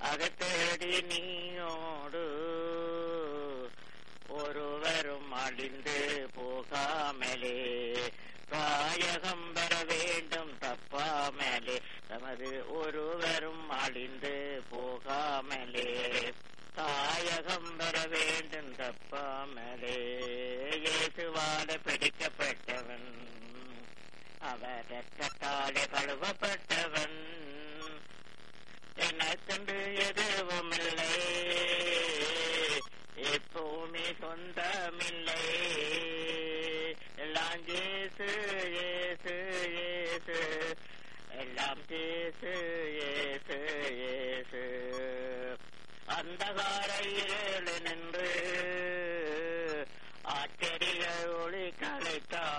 அதை தேடி நீயோடு ஒருவரும் அழிந்து போகாமலே தாயகம் பெற வேண்டும் தப்பாமலே தமது ஒருவரும் அழிந்து போகாமலே தாயகம் பெற வேண்டும் தப்பாமலே இயேசுவால பிடிக்கப்பட்டவன் அவர் ரத்தத்தாலே கழுவப்பட்டவன் எனக்கென்று எதுவும் இல்லை எப்பவுமே சொந்தமில்லை எல்லாம் ஜேசு ஏசு ஏசு எல்லாம் ஜேசு ஏசு ஏசு அந்தகார இருள் நின்று ஆச்சரிய ஒளி கலைத்தான்